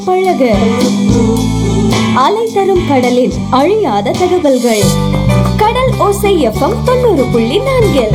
பழக அலை தரும் கடலில் அழியாத தகவல்கள் கடல் ஓசை எஃப்எம் தொண்ணூறு புள்ளி நான்கில்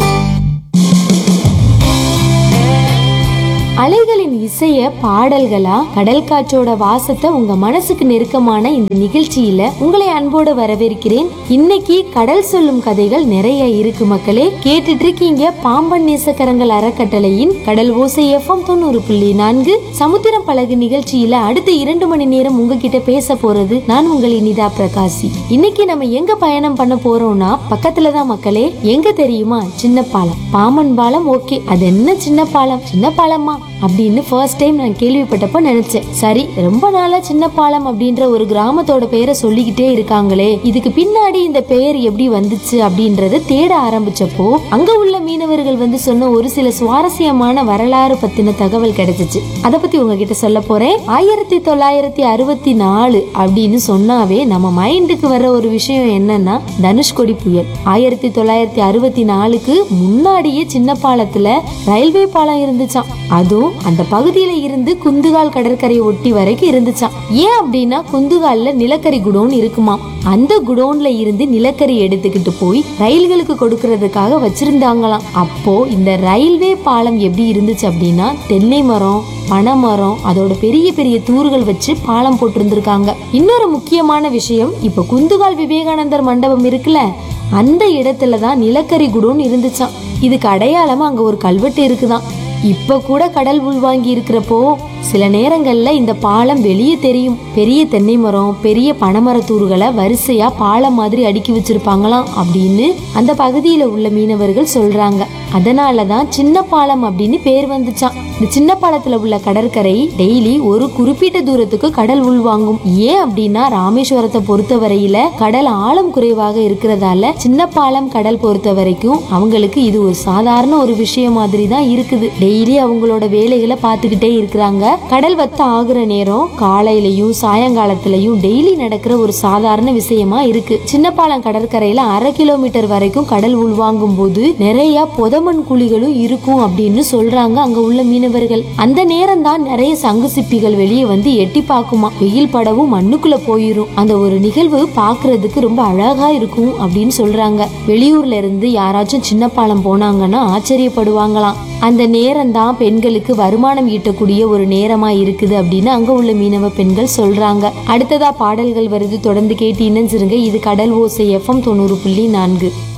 அலைகளின் இசைய பாடல்களா கடல் காற்றோட வாசத்தை உங்க மனசுக்கு நெருக்கமான இந்த நிகழ்ச்சியில உங்களை அன்போடு வரவேற்கிறேன் இன்னைக்கு கடல் சொல்லும் கதைகள் நிறைய இருக்கு மக்களே கேட்டுட்டு இருக்கீங்க பாம்பன் நேசக்கரங்கள் அறக்கட்டளையின் கடல் ஓசை எஃப்எம் தொண்ணூறு புள்ளி நான்கு சமுத்திரம் பழகு நிகழ்ச்சியில அடுத்த இரண்டு மணி நேரம் உங்ககிட்ட பேச போறது நான் உங்கள் இனிதா பிரகாசி இன்னைக்கு நம்ம எங்க பயணம் பண்ண போறோம்னா பக்கத்துல தான் மக்களே எங்க தெரியுமா சின்ன பாலம் பாம்பன் பாலம் ஓகே அது என்ன சின்ன பாலம் சின்ன பாலமா அப்படின்னு ஃபர்ஸ்ட் டைம் நான் கேள்விப்பட்டப்ப நினைச்சேன் சரி ரொம்ப நாளா சின்ன பாலம் அப்படின்ற ஒரு கிராமத்தோட பெயரை சொல்லிக்கிட்டே இருக்காங்களே இதுக்கு பின்னாடி இந்த பெயர் எப்படி வந்துச்சு அப்படின்றத தேட ஆரம்பிச்சப்போ அங்க உள்ள மீனவர்கள் வந்து சொன்ன ஒரு சில சுவாரஸ்யமான வரலாறு பத்தின தகவல் கிடைச்சிச்சு அத பத்தி உங்ககிட்ட சொல்ல போறேன் ஆயிரத்தி தொள்ளாயிரத்தி அறுபத்தி நாலு அப்படின்னு சொன்னாவே நம்ம மைண்டுக்கு வர்ற ஒரு விஷயம் என்னன்னா தனுஷ்கொடி புயல் ஆயிரத்தி தொள்ளாயிரத்தி அறுபத்தி நாலுக்கு முன்னாடியே சின்ன பாலத்துல ரயில்வே பாலம் இருந்துச்சாம் அதுவும் அந்த பகுதியில இருந்து குந்துகால் கடற்கரை ஒட்டி வரைக்கும் இருந்துச்சாம் ஏன் அப்படின்னா குந்துகால்ல நிலக்கரி குடோன் இருக்குமா அந்த குடோன்ல இருந்து நிலக்கரி எடுத்துக்கிட்டு போய் ரயில்களுக்கு கொடுக்கறதுக்காக வச்சிருந்தாங்களாம் அப்போ இந்த ரயில்வே பாலம் எப்படி இருந்துச்சு அப்படின்னா தென்னை மரம் பனைமரம் அதோட பெரிய பெரிய தூர்கள் வச்சு பாலம் போட்டிருந்திருக்காங்க இன்னொரு முக்கியமான விஷயம் இப்ப குந்துகால் விவேகானந்தர் மண்டபம் இருக்குல்ல அந்த இடத்துல தான் நிலக்கரி குடோன் இருந்துச்சாம் இதுக்கு அடையாளமா அங்க ஒரு கல்வெட்டு இருக்குதாம் இப்ப கூட கடல் உள்வாங்கி இருக்கிறப்போ சில நேரங்கள்ல இந்த பாலம் வெளியே தெரியும் பெரிய தென்னை மரம் பெரிய பனைமரத்தூர்களை வரிசையா பாலம் மாதிரி அடுக்கி வச்சிருப்பாங்களாம் அப்படின்னு அந்த பகுதியில உள்ள மீனவர்கள் சொல்றாங்க அதனாலதான் சின்ன பாலம் அப்படின்னு பேர் வந்துச்சாம் இந்த சின்ன பாலத்துல உள்ள கடற்கரை டெய்லி ஒரு குறிப்பிட்ட தூரத்துக்கு கடல் உள்வாங்கும் ஏன் அப்படின்னா ராமேஸ்வரத்தை பொறுத்த வரையில கடல் ஆழம் குறைவாக இருக்கிறதால சின்ன பாலம் கடல் பொறுத்த வரைக்கும் அவங்களுக்கு இது ஒரு சாதாரண ஒரு விஷயம் மாதிரி தான் இருக்குது டெய்லி அவங்களோட வேலைகளை பார்த்துக்கிட்டே இருக்கிறாங்க கடல் வத்த ஆகுற நேரம் காலையிலயும் சாயங்காலத்திலயும் டெய்லி நடக்கிற ஒரு சாதாரண விஷயமா இருக்கு சின்ன பாலம் கடற்கரையில அரை கிலோமீட்டர் வரைக்கும் கடல் உள்வாங்கும் போது நிறைய புதமண் குழிகளும் இருக்கும் அப்படின்னு சொல்றாங்க அங்க உள்ள மீனவர்கள் அந்த நேரம் தான் நிறைய சங்கு சிப்பிகள் வெளியே வந்து எட்டி பார்க்குமா வெயில் படவும் மண்ணுக்குள்ள போயிரும் அந்த ஒரு நிகழ்வு பார்க்கிறதுக்கு ரொம்ப அழகா இருக்கும் அப்படின்னு சொல்றாங்க வெளியூர்ல இருந்து யாராச்சும் சின்ன பாலம் போனாங்கன்னா ஆச்சரியப்படுவாங்களாம் அந்த நேரம் தான் பெண்களுக்கு வருமானம் ஈட்டக்கூடிய ஒரு நேரமா இருக்குது அப்படின்னு அங்க உள்ள மீனவ பெண்கள் சொல்றாங்க அடுத்ததா பாடல்கள் வருது தொடர்ந்து கேட்டு இணைஞ்சிருங்க இது கடல் ஓசை எஃப்எம் தொண்ணூறு புள்ளி நான்கு